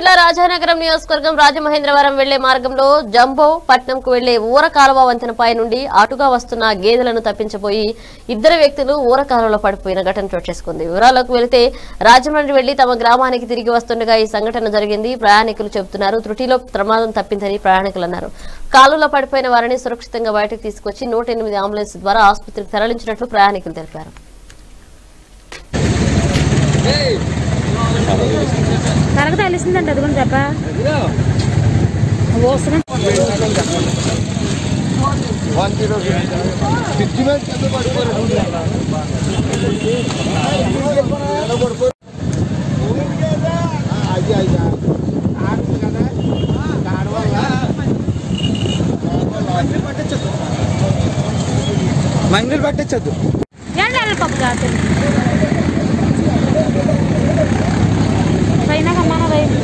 జిల్లా రాజానగరం నియోజకవర్గం రాజమహేంద్రవరం వెళ్లే మార్గంలో జంబో పట్నంకు వెళ్లే ఊర కాలువ వంతెనపై నుండి అటుగా వస్తున్న గేదెలను తప్పించబోయి ఇద్దరు వ్యక్తులు ఊర కాలువలో పడిపోయిన ఘటన చోటు చేసుకుంది వివరాలకు వెళితే రాజమండ్రి వెళ్లి తమ గ్రామానికి తిరిగి వస్తుండగా ఈ సంఘటన జరిగింది ప్రయాణికులు చెబుతున్నారు త్రుటిలో ప్రమాదం తప్పిందని ప్రయాణికులు అన్నారు కాలువలో పడిపోయిన వారిని సురక్షితంగా బయటకు తీసుకొచ్చి నూట ఎనిమిది అంబులెన్స్ ద్వారా ఆసుపత్రికి తరలించినట్లు ప్రయాణికులు తెలిపారు తనకు తెలిసిందంట అది కూడా చెప్ప వస్తున్నా మంగళూరు పట్టించద్దు ఏంటి పప్పు కాదు పైన కమ్మా